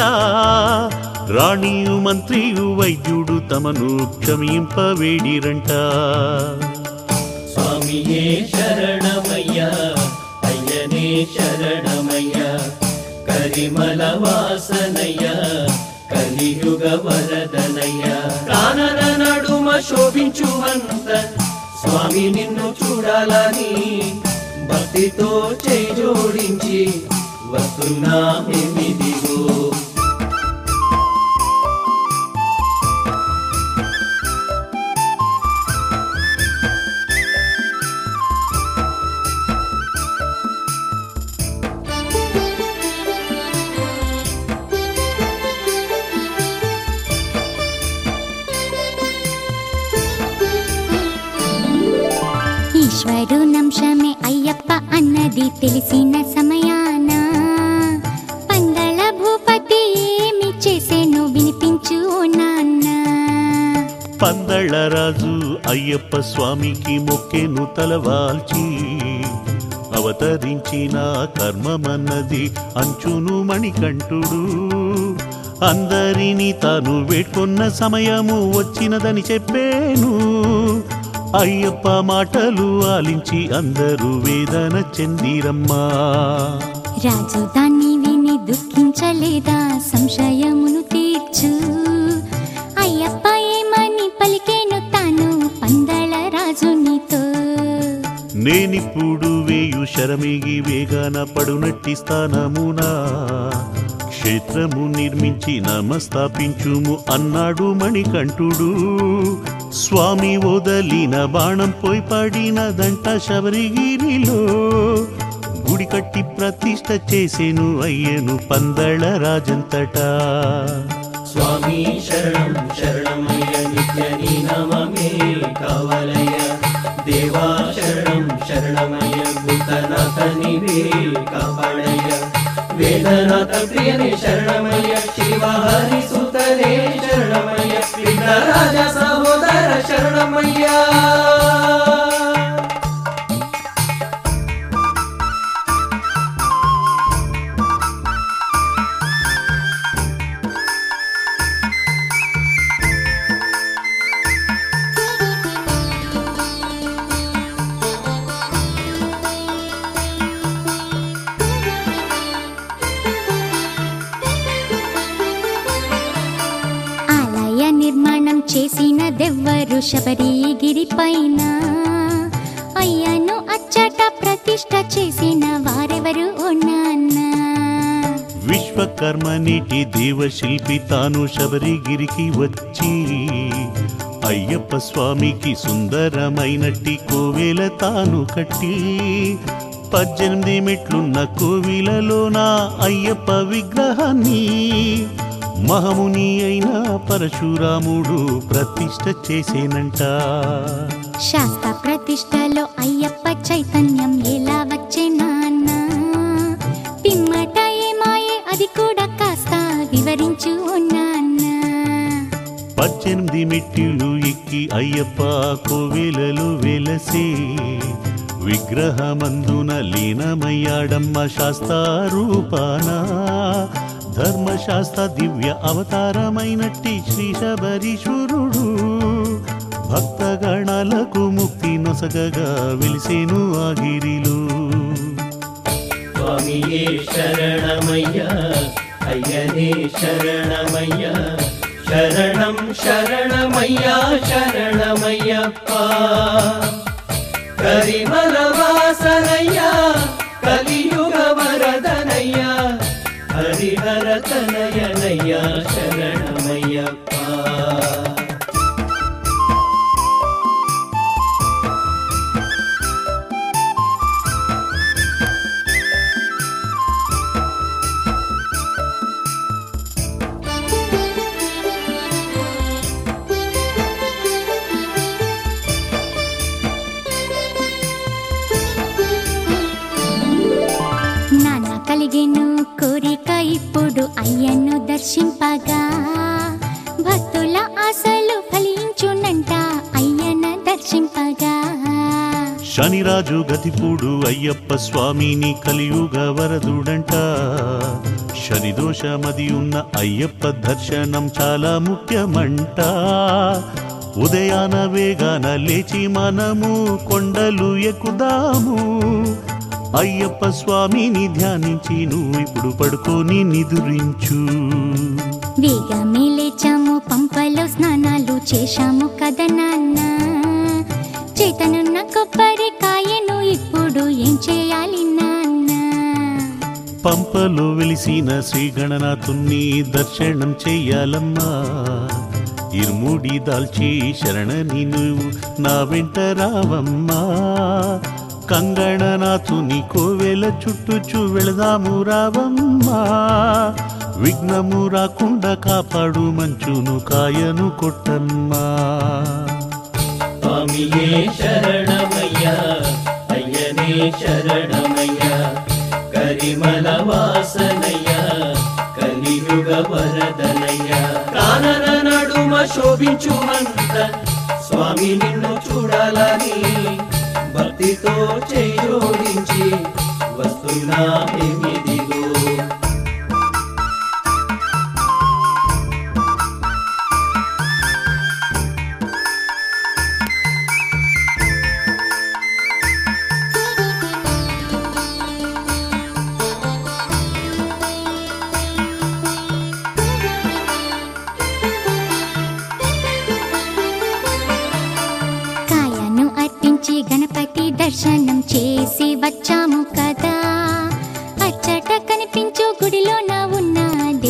D: రాణియు మంత్రియు వైద్యుడు తమను క్షమింపవేడిరంట
B: స్వామియే శరణమయ్యా అయ్యనే శరణమయ్యా కరిమల వాసనయ్యా కలియుగ వరదనయ్యా కానన నడుమ శోభించు అంత స్వామి నిన్ను చూడాలని భక్తితో చేయి జోడించి వస్తున్నామిదిగో
C: ఈశ్వరునంశమే అయ్యప్ప అన్నది తెలిసిన సమయాన పందల భూపతి ఏమి చేసేను వినిపించు నాన్న
D: పందళ్ళరాజు అయ్యప్ప స్వామికి మొక్కెను తలవాల్చి అవతరించిన కర్మమన్నది అంచును మణికంఠుడు అందరినీ తాను వేడ్కొన్న సమయము వచ్చినదని చెప్పేను అయ్యప్ప మాటలు ఆలించి అందరూ వేదన చెందిరమ్మా
C: రాజు దాన్ని విని దుఃఖించలేదా సంశయమును తీర్చు అయ్యప్ప ఏమని పలికేను తాను పందల రాజునితో
D: నేనిప్పుడు వేయు శరమిగి వేగాన పడునట్టి స్థానమునా క్షేత్రము నిర్మించి నమస్థాపించుము అన్నాడు మణికంఠుడు స్వామి వదలిన బాణం పోయి పడినదంట శబరిగిరిలో గుడి కట్టి ప్రతిష్ట చేసేను అయ్యను పందళ రాజంతటా
B: స్వామి శరణం శరణమయ్య నిత్య నీ నామమే కావాలయ్య దేవా శరణం శరణమయ్య భూతనాథ నీవే కాపాడయ్య వేదనాథ ప్రియనే శరణమయ్య శివహరి సుతనే శరణమయ్య విఘ్నరాజ సహోదర శరణమయ్యా
C: ఆలయ నిర్మాణం చేసిన దెవ్వరు శబరిగిరి పైన అయ్యను అచ్చట ప్రతిష్ట చేసిన వారెవరు ఓ నాన్న
D: విశ్వకర్మ నీటి దేవశిల్పి తాను శబరిగిరికి వచ్చి అయ్యప్ప స్వామికి సుందరమైనట్టి కోవెల తాను కట్టి పద్దెనిమిది మెట్లున్న కోవిలలోన అయ్యప్ప విగ్రహాన్ని మహముని అయిన పరశురాముడు ప్రతిష్ట చేసేనంట
C: శాస్త్ర ప్రతిష్టలో అయ్యప్ప చైతన్యం ఎలా వచ్చే నాన్న పిమ్మట ఏమాయే అది కూడా కాస్త వివరించు ఓ నాన్న
D: పద్దెనిమిది మెట్టిలు ఎక్కి అయ్యప్ప కోవెలలో వెలసే విగ్రహమందున లీనమయ్యాడమ్మ శాస్త్రరూపాన ధర్మశాస్త్ర దివ్య అవతారమైనట్టి శ్రీ శబరీశ్వరుడు భక్తగణాలకు ముక్తి నొసగగా వెలిసేను ఆ గిరిలో
B: స్వామియే శరణమయ్య అయ్యనే శరణమయ్య శరణం శరణమయ్య శరణమయ్యప్ప కరిమల వాసనయ్య కలియుగ వరదనయ్య హరిహర తనయనయ్య శరణమయ్యప్ప
C: నాన్న కలిగెను కోరిక ఇప్పుడు అయ్యను దర్శింపగా భక్తుల ఆశలు ఫలించునంట అయ్యన దర్శింపగా
D: శనిరాజు గతిపూడు అయ్యప్ప స్వామిని కలియుగ వరదుడంట శనిదోషమది ఉన్న అయ్యప్ప దర్శనం చాలా ముఖ్యమంట ఉదయాన వేగాన లేచి మనము కొండలు ఎక్కుదాము అయ్యప్ప స్వామిని ధ్యానించి నువ్వు ఇప్పుడు పడుకొని నిదురించు
C: వేగమే లేచాము పంపలో స్నానాలు చేశాము కదా నాన్న చేతనున్న కొబ్బరికాయను ఇప్పుడు ఏం చేయాలి నాన్న
D: పంపలో వెలిసిన శ్రీ గణనాథుణ్ణి దర్శనం చెయ్యాలమ్మా ఇరుముడి దాల్చి శరణని నువ్వు నా వెంట రావమ్మా కంగణనాథుని కోవెల చుట్టూచు వెళదాము రావమ్మా విఘ్నము రాకుండా కాపాడు మంచును కాయను కొట్టమ్మా
B: స్వామియే శరణమయ్య అయ్యనే శరణమయ్య కరిమల వాసనయ్య కలియుగ వరదనయ్య కానన నడుమ శోభించుమంత స్వామి నిన్ను చూడాలని భక్తితో చేయోడించి వస్తున్నా ఎమిదిగో
C: కాయను అర్పించి గణపతి దర్శనం చేసి వచ్చాము కదా అచ్చట కనిపించు గుడిలో నా ఉన్న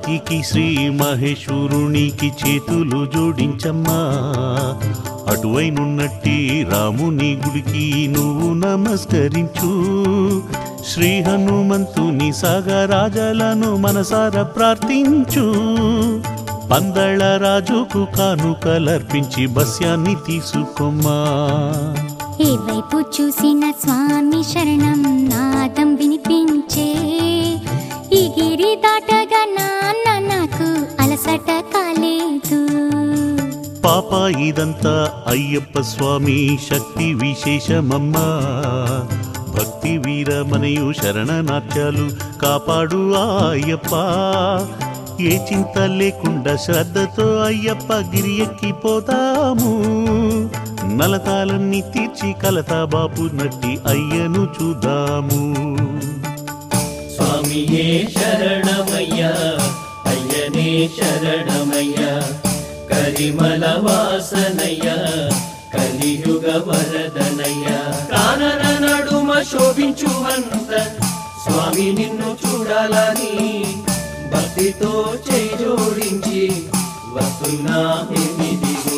D: పైకి శ్రీ మహేశ్వరునికి చేతులు జోడించమ్మా అటువైనున్నట్టి రాముని గుడికి నువ్వు నమస్కరించు శ్రీ హనుమంతుని సాగరాజలను మనసార ప్రార్థించు పందళ రాజుకు కానుకలర్పించి బస్యాన్ని తీసుకొమ్మా
C: ఏ వైపు చూసిన స్వామి శరణం నాదం వినిపించే ఈ గిరి దాటగా నాన్న నాకు అలసట కాలేదు
D: పాప ఇదంతా అయ్యప్ప స్వామి శక్తి విశేషమమ్మా భక్తి వీరమనయు శరణ నాట్యాలు కాపాడు ఆ అయ్యప్ప ఏ చింత లేకుండా శ్రద్ధతో అయ్యప్ప గిరి ఎక్కిపోతాము నలతాలన్నీ తీర్చి కలతా బాపు నట్టి అయ్యను చూద్దాము
B: స్వామియే శరణమయ్యా అయ్యనే శరణమయ్యా కరిమల వాసనయ్యా కలియుగ వరదనయ్యా కానన నడుమ శోభించువంత స్వామి నిన్ను చూడాలని భక్తితో చేయి జోడించి వస్తున్నా ఎనిదిగో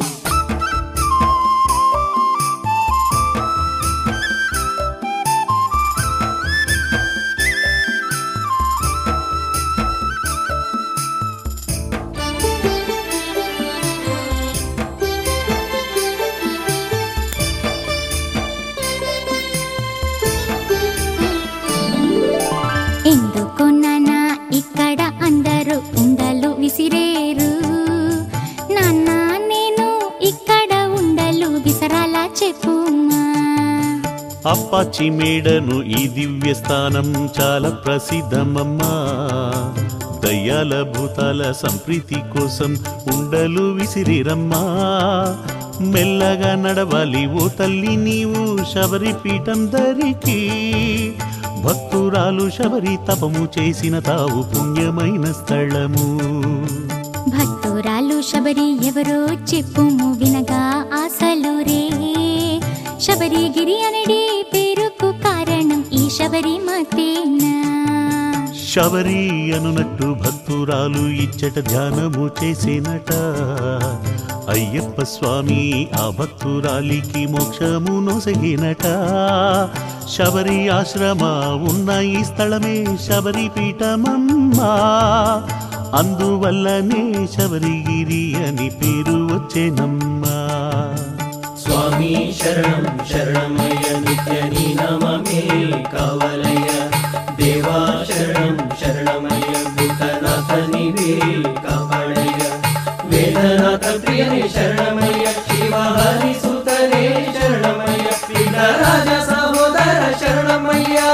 C: ఎందుకు నాన్న ఇక్కడ అందరూ ఉండలు విసిరేరు నాన్న నేను ఇక్కడ ఉండలు విసరాలా చెప్పుమా
D: అప్పాచి మేడను ఈ దివ్య స్థానం చాలా ప్రసిద్ధమమ్మా దయ్యాల భూతాల సంప్రీతి కోసం ఉండలు విసిరిరమ్మా మెల్లగా నడవాలి ఓ తల్లి నీవు శబరి పీఠం దరికి భక్తురాలు శబరి తపము చేసిన తావు పుణ్యమైన స్థలము
C: భక్తురాలు శబరి ఎవరో చెప్పుము వినగా ఆశలు రే శబరిగిరి అనడి పేరుకు కారణం ఈ శబరి మాతేనా
D: శబరి అనునట్టు భక్తురాలు ఇచ్చట ధ్యానము చేసేనట అయ్యప్ప స్వామి ఆ భక్తురాలికి మోక్షము నొసగినట శబరి ఆశ్రమ ఉన్న ఈ స్థలమే శబరి పీఠమమ్మా అందువల్లనే శబరిగిరి అని పేరు వచ్చేనమ్మా
B: స్వామి శరణం శరణమయ్య నిత్య నీ నామమే కావలయ్య దేవా శరణం శరణమయ్య భూతనాథ నీవే కాపాడయ్య వేదనాథ ప్రియనే శరణమయ్య శివ హరి సుతనే శరణమయ్య రాజ సహోదర శరణమయ్యా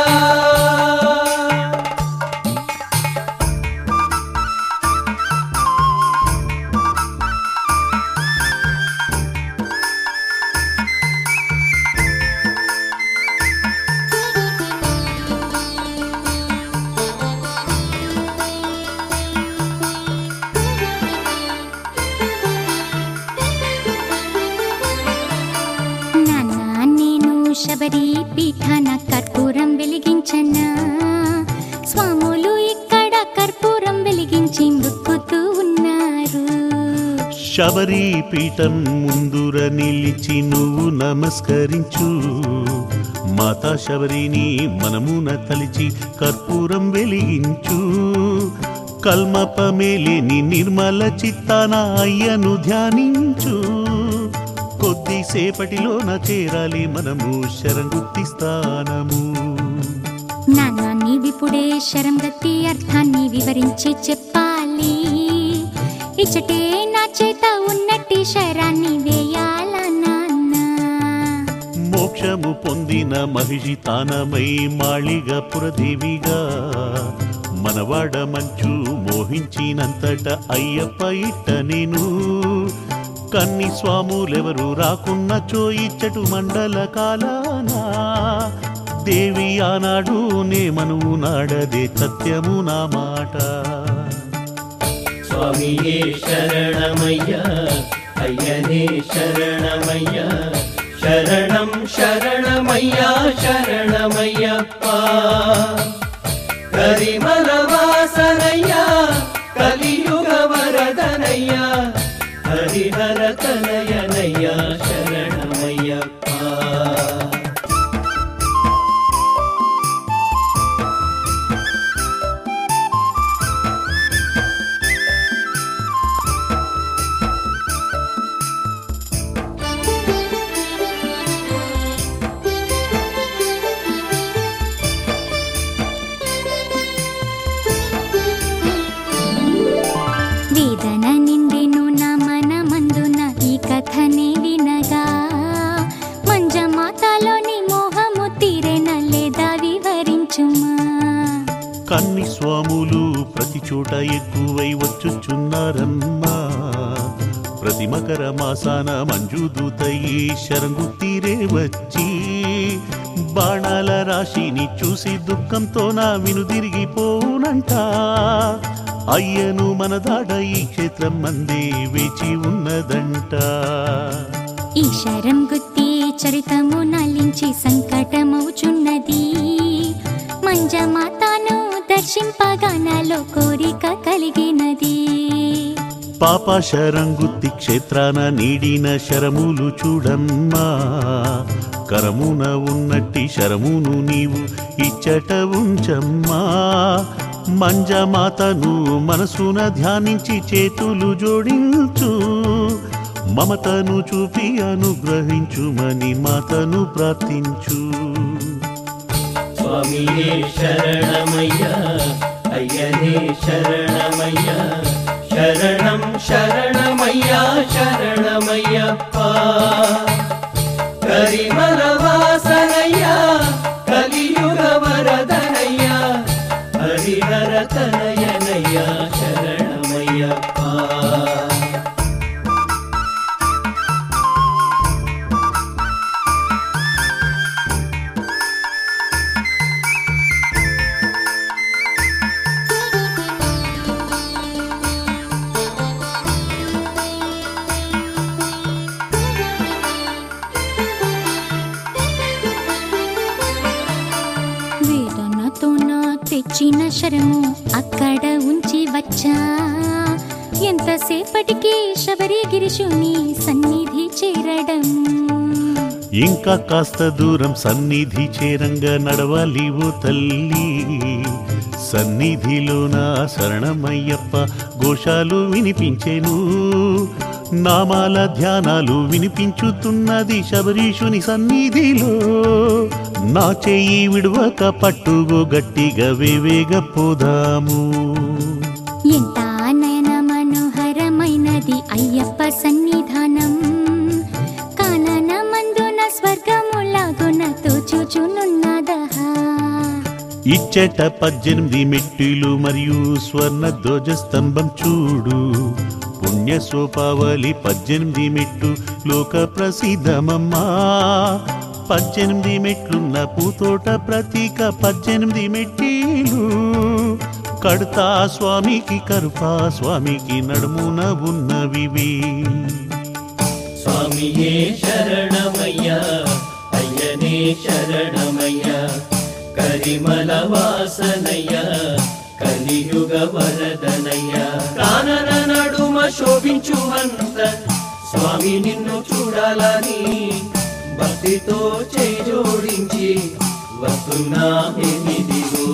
C: నాన్న నేను శబరి పీఠాన కర్పూరం వెలిగించనా స్వాములు ఇక్కడ కర్పూరం వెలిగించి మృక్కుతూ ఉన్నారు
D: శబరి పీఠం ముందుర నిలిచి నువ్వు నమస్కరించు మాతా శబరిని మనమున తలిచి కర్పూరం వెలిగించు కల్మపమేలేని నిర్మల చిత్తాన అయ్యను ధ్యానించు కొద్దిసేపటిలోన చేరాలి మనము శరంగుత్తి స్థానము
C: నాన్న నీవిప్పుడే శరం గతి అర్థాన్ని వివరించి చెప్పాలి ఇచ్చటే నా చేత ఉన్నట్టి శరాన్ని వేయాల నాన్న
D: మోక్షము పొందిన మహిషి తానమై మాళిగా పురదేవిగా మనవాడ మంచు మోహించినంతట అయ్యప్ప ఇట్ట నేను కన్ని స్వాములెవరు రాకున్న చోయిచ్చటు మండల కాలానా దేవి ఆనాడు నే మనువు నాడదే సత్యము నా మాట
B: స్వామియే శరణమయ్యా అయ్యనే శరణమయ్యా శరణం శరణమయ్యా శరణమయ్యప్ప కరిమల వాసనయ్యా
C: వేదన నిండెను నా మనమందున ఈ కథనే వినగా మంజమాతలోని మోహము తీరెన లేదా వివరించుమా
D: కన్ని స్వాములు ప్రతి చోట ఎక్కువై వచ్చుచున్నారమ్మా ప్రతి మకర మాసాన మంజుదూతయి శరంగు తీరే వచ్చి బాణాల రాశిని చూసి దుఃఖంతో నా వినుదిరిగిపోనంట అయ్యను మన దాడ ఈ క్షేత్రం మందే వేచి ఉన్నదంట
C: ఈ శరం గుత్తి చరితము నలించి సంకటమవుచున్నది మంజమాతను దర్శింపగా నాలో కోరిక కలిగినది
D: పాప శరంగుత్తి క్షేత్రాన నీడిన శరములు చూడమ్మా కరమున ఉన్నట్టి శరమును నీవు ఇచ్చట ఉంచమ్మా మంజమాతను మనసున ధ్యానించి చేతులు జోడించు మమతను చూపి అనుగ్రహించుమని మాతను ప్రార్థించు
B: స్వామియే శరణమయ్యా అయ్యనే శరణమయ్యా శరణం శరణమయ్యా శరణమయ్యప్ప కరిమల వాసనయ్యా కలియుగ వరదనయ్యా హరిహర తనయనయ్యా శరణమయ్యప్ప
C: వేదనతో నా తెచ్చిన శరము అక్కడ ఉంచి వచ్చా ఎంతసేపటికి శబరి గిరిశుని సన్నిధి చేరడం
D: ఇంకా కాస్త దూరం సన్నిధి చేరంగా నడవాలి ఓ తల్లి సన్నిధిలో నా శరణమయ్యప్ప ఘోషాలు వినిపించెను నామాల ధ్యానాలు వినిపించుతున్నది శబరీషుని సన్నిధిలో నా చెయ్యి విడువక పట్టుగో గట్టిగా వేవేగ పోదాము
C: ఎంత నయన మనోహరమైనది అయ్యప్ప సన్నిధానం కానన మందున స్వర్గములాగున తోచుచునున్నదహా
D: ఇచ్చట పద్దెనిమిది మెట్టిలు మరియు స్వర్ణ ధ్వజ స్తంభం చూడు పుణ్య సోపావలి పద్దెనిమిది మెట్టు లోక ప్రసిద్ధమమ్మా పద్దెనిమిది మెట్లున్న పూతోట ప్రతీక పద్దెనిమిది మెట్టిలు కడతా స్వామికి కరుపా స్వామికి నడుమున ఉన్నవివి
B: స్వామియే శరణమయ్యా అయ్యనే శరణమయ్యా కరిమల వాసనయ్యా కలియుగ వరదనయ్యా కానన నడుమ శోభించు హంత స్వామి నిన్ను చూడాలని భక్తితో చేయి జోడించి వస్తున్నా ఎనిదిగో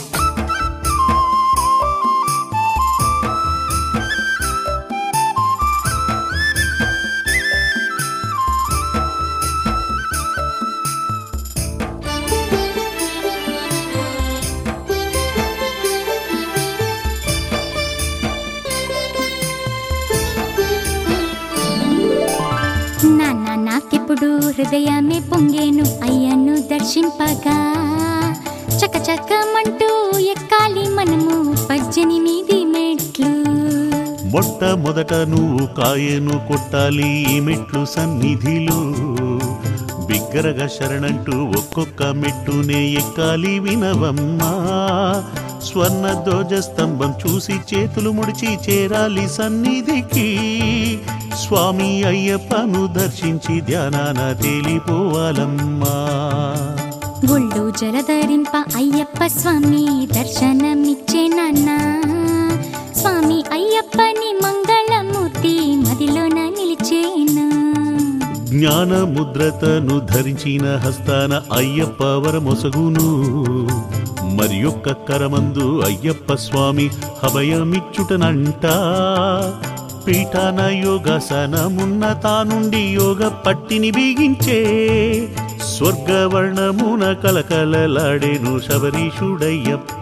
C: నాన్న నాకెప్పుడు హృదయమే పొంగేను అయ్యను దర్శింపగా చకచకమంటూ ఎక్కాలి మనము పద్దెనిమిది మెట్లు
D: మొట్టమొదట నువ్వు కాయను కొట్టాలి ఈ మెట్లు సన్నిధిలో బిగ్గరగా శరణంటూ ఒక్కొక్క మెట్టునే ఎక్కాలి వినవమ్మా స్వర్ణ ధ్వజ స్తంభం చూసి చేతులు ముడిచి చేరాలి సన్నిధికి స్వామి అయ్యప్పను దర్శించి ధ్యానాన తేలిపోవాలమ్మా
C: ఒళ్ళు జలధరింప అయ్యప్ప స్వామి దర్శనమిచ్చే నాన్న స్వామి అయ్యప్పని మంగళమూర్తి మదిలోన నిలిచేనా
D: జ్ఞాన ముద్రతను ధరించిన హస్తాన అయ్యప్ప వరమొసగును మరి యొక్క కరమందు అయ్యప్ప స్వామి హభయమిచ్చుటనంట పీఠాన యోగాసనమున్న తానుండి యోగ పట్టిని బిగించే స్వర్గవర్ణమున కలకలలాడేను శబరీషుడయ్యప్ప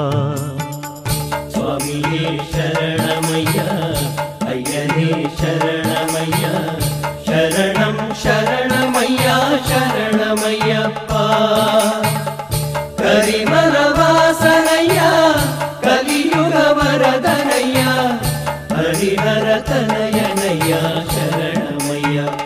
B: స్వామియే శరణమయ్యా అయ్యనే శరణమయ్యా శరణం శరణమయ్యా శరణమయ్యప్ప కరిమల వాసనయ్యా కలియుగ వరదనయ్యా హరిహర తనయనయ్యా శరణమయ్యప్ప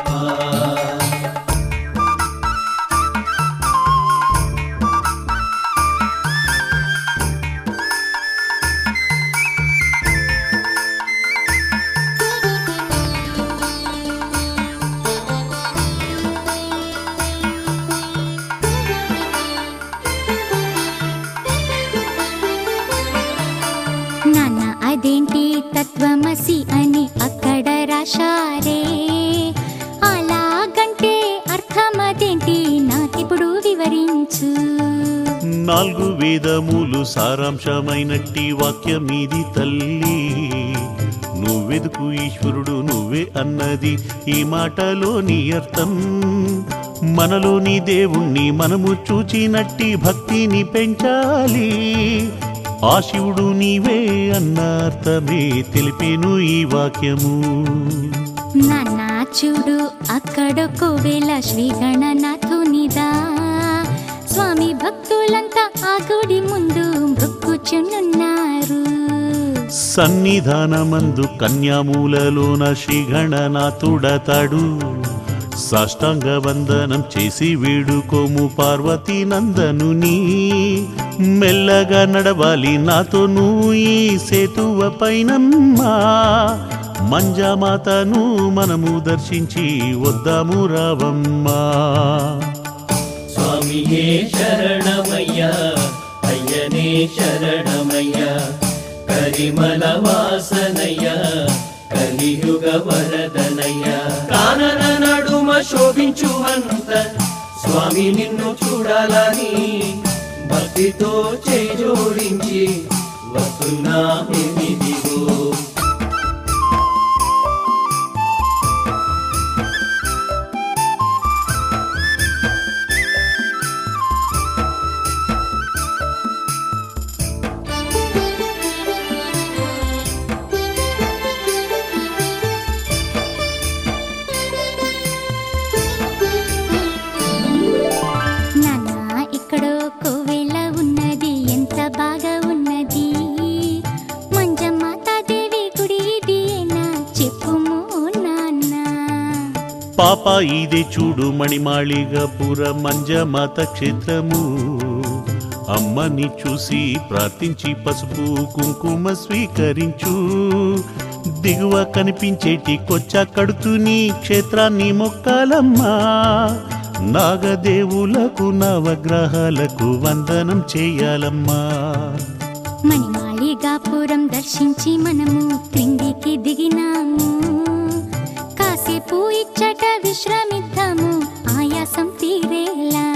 C: నాన్న అదేంటి తత్వమసి అని అక్కడ రాశారే అలాగంటే అర్థమదేంటి నాకిప్పుడు వివరించు
D: నాలుగు వేదములు సారాంశమైనట్టి వాక్యమీది తల్లి నువ్వెదుకు ఈశ్వరుడు నువ్వే అన్నది ఈ మాటలోని అర్థం మనలోని దేవుణ్ణి మనము చూచినట్టి భక్తిని పెంచాలి ఆ శివుడు నీవే అన్న అర్థమే తెలిపేను ఈ వాక్యము
C: నాన్న చూడు అక్కడొక వేళ శ్రీ గణనాథునిదా స్వామి భక్తులంతా ఆ గుడి ముందు మొక్కుచునున్నారు
D: సన్నిధానమందు కన్యామూలలోన శ్రీగణనాథుడతాడు సాష్టాంగ వందనం చేసి వేడుకోము పార్వతీ నందనుని మెల్లగా నడవాలి నాతో నువ్వు ఈ సేతువ పైనమ్మా మంజామాతను మనము దర్శించి వద్దాము రావమ్మా
B: స్వామియే శరణమయ్యా అయ్యనే శరణమయ్యా కరిమల వాసనయ్యా కలియుగ వరదనయ్యా కానన నడుమ శోభించు అంత స్వామి నిన్ను చూడాలని భక్తితో చేజోడించి వస్తున్నా ఎనిదిగో
C: నాన్న ఇక్కడో కోవెల ఉన్నది ఎంత బాగా ఉన్నది మంజమాతాదేవి గుడి ఇదేనా చెప్పుము నాన్న
D: పాప ఇదే చూడు మణిమాళిగపుర మంజమాత క్షేత్రము అమ్మని చూసి ప్రార్థించి పసుపు కుంకుమ స్వీకరించు దిగువ కనిపించేటి కొచ్చ కడుతూ నీ క్షేత్రాన్ని మొక్కాలమ్మా నాగదేవులకు నవగ్రహాలకు వందనం చేయాలమ్మా
C: మణిమాళిగాపురం దర్శించి మనము క్రిందికి దిగినాము కాసేపు ఇచ్చట విశ్రమిద్దాము ఆయాసం తీరేలా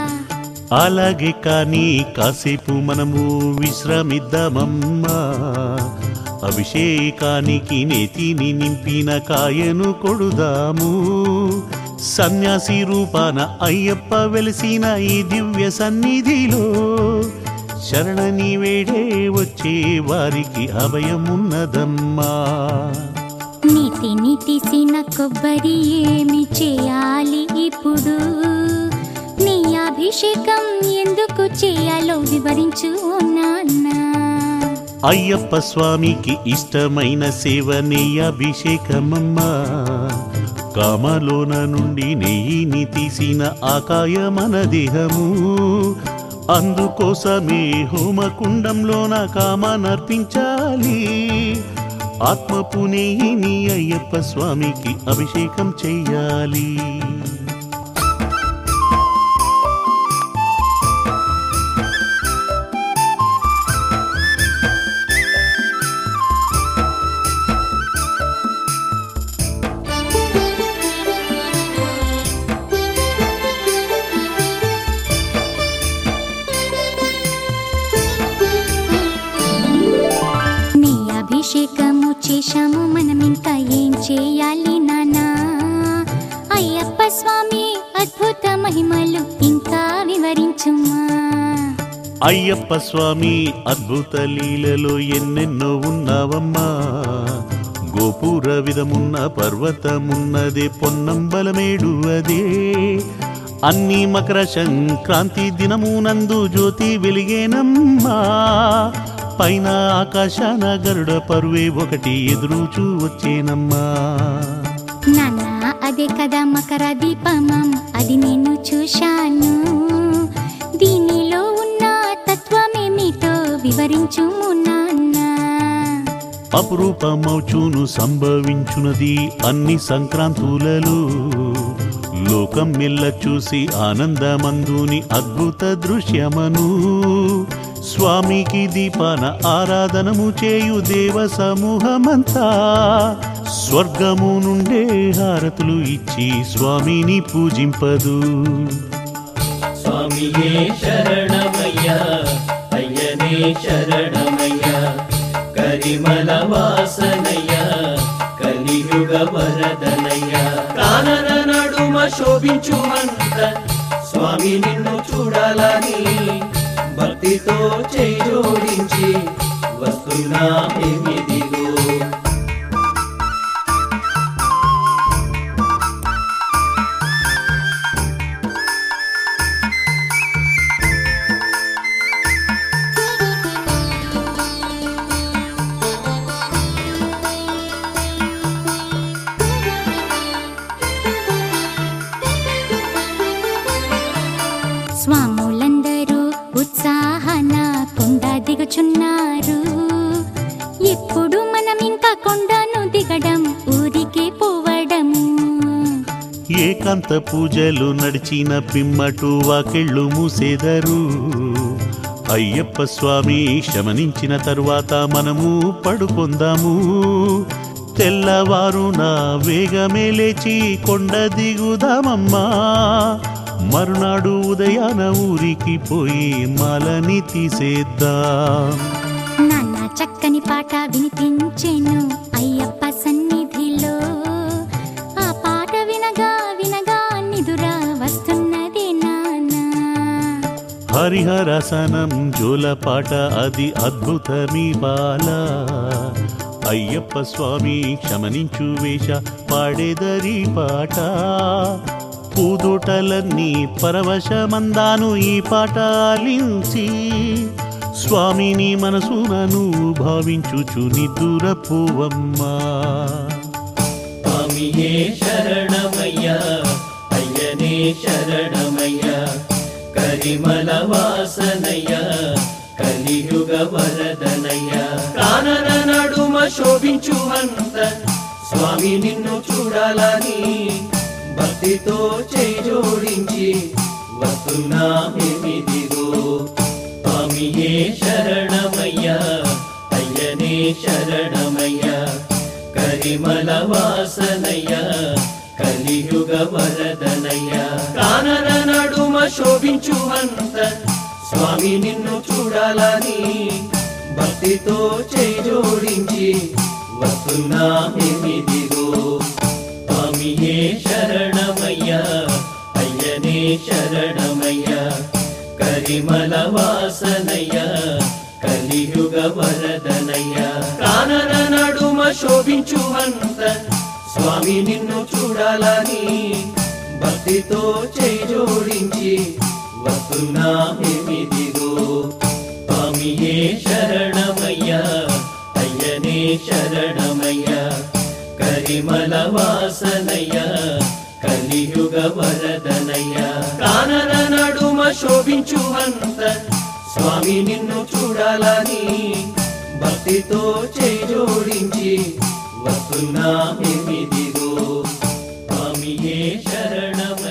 D: అలాగే కానీ కాసేపు మనము విశ్రమిద్దామమ్మా అభిషేకానికి నేతిని నింపిన కాయను కొడుదాము సన్యాసి రూపాన అయ్యప్ప వెలిసిన ఈ దివ్య సన్నిధిలో శరణని వేడే వచ్చే వారికి అభయమున్నదమ్మా
C: నీతిని తీసిన కొబ్బరి ఏమి చేయాలి ఇప్పుడు నీ అభిషేకం ఎందుకు చేయాలో వివరించు నాన్న
D: అయ్యప్ప స్వామికి ఇష్టమైన సేవనే అభిషేకమమ్మా కామలోన నుండి నెయ్యిని తీసిన ఆకాయ మన దేహము అందుకోసమే హోమకుండంలోన కామనర్పించాలి ఆత్మపు నెయ్యిని అయ్యప్ప స్వామికి అభిషేకం చెయ్యాలి
C: వచ్చాము మనం ఇంకా ఏం చేయాలి నానా అయ్యప్ప స్వామి అద్భుత మహిమలు ఇంకా వివరించుమా
D: అయ్యప్ప స్వామి అద్భుత లీలలో ఎన్నెన్నో ఉన్నావమ్మా గోపుర విధమున్న పర్వతమున్నదే పొన్నంబలమేడు అదే అన్ని మకర సంక్రాంతి దినమునందు జ్యోతి వెలిగేనమ్మా పైన ఆకాశాన గరుడ పరువే ఒకటి ఎదురుచూ వచ్చేనమ్మా
C: నాన్న అదే కదా మకర దీపమం అది నేను చూశాను దీనిలో ఉన్న తత్వమేమిటో వివరించుము నాన్న
D: అపురూపమౌచును సంభవించునది అన్ని సంక్రాంతులలో లోకం మెల్ల చూసి ఆనందమందుని అద్భుత దృశ్యమను స్వామికి దీపాన ఆరాధనము చేయు దేవ సమూహమంతా స్వర్గము నుండే హారతులు ఇచ్చి స్వామిని పూజింపదు
B: స్వామియే శరణమయ్యా అయ్యనే శరణమయ్యా కరిమల వాసనయ్యా కలియుగ వరదనయ్యా కానన నడుమ శోభించుమంత స్వామి నిన్ను చూడాలని భక్తితో చేయి జోడించి వస్తున్నా ఏమిదిగో
C: స్వాములందరూ ఉత్సాహన కొండ దిగుచున్నారు ఎప్పుడు మనం ఇంకా కొండను దిగడం ఊరికే పోవడము
D: ఏకాంత పూజలు నడిచిన పిమ్మటు వాకిళ్ళు మూసేదరు అయ్యప్ప స్వామి శమనించిన తరువాత మనము పడుకొందాము తెల్లవారున వేగమే లేచి కొండ దిగుదామమ్మా మరునాడు ఉదయాన ఊరికి పోయి మాలని తీసేద్దాం
C: నాన్న చక్కని పాట వినిపించెను అయ్యప్ప సన్నిధిలో ఆ పాట వినగా వినగా నిదురా వస్తున్నది నాన్న
D: హరిహరసనం జోలపాట అది అద్భుతమీ బాల అయ్యప్ప స్వామి క్షమనించు వేష పాడేదరి పాట పూదోటలన్నీ పరవశమందాను ఈ పాట ఆలించి స్వామిని మనసునను భావించుచు నిద్దురపోవమ్మా
B: స్వామియే శరణమయ్యా అయ్యనే శరణమయ్యా కరిమల వాసనయ్యా కలియుగ వరదనయ్యా కానన నడుమ శోభించు అంత స్వామి నిన్ను చూడాలని భక్తితో చేయి జోడించి వస్తున్నా మేమిదిగో స్వామియే శరణమయ్యా అయ్యనే శరణమయ్యా కరిమల వాసనయ్యా కలియుగ వరదనయ్యా కానన నడుమ శోభించు అంత స్వామి నిన్ను చూడాలని భక్తితో చేయి జోడించి వస్తున్నా మేమిదిగో స్వామియే శరణమయ్యా అయ్యనే శరణమయ్యా కరిమల వాసనయ్యా కలియుగ వరదనయ్యా కానన నడుమ శోభించు అంత స్వామి నిన్ను చూడాలని భక్తితో చేయి జోడించి వస్తున్నా మేమిదిగో స్వామియే శరణమయ్యా అయ్యనే శరణమయ్యా కరిమల వాసనయ్యా కలియుగ వరదనయ్యా కానన నడుమ శోభించు అంత స్వామి నిన్ను చూడాలని భక్తితో చేయి జోడించి వస్తున్నా మేమిదిగో స్వామియే శరణమయ్యా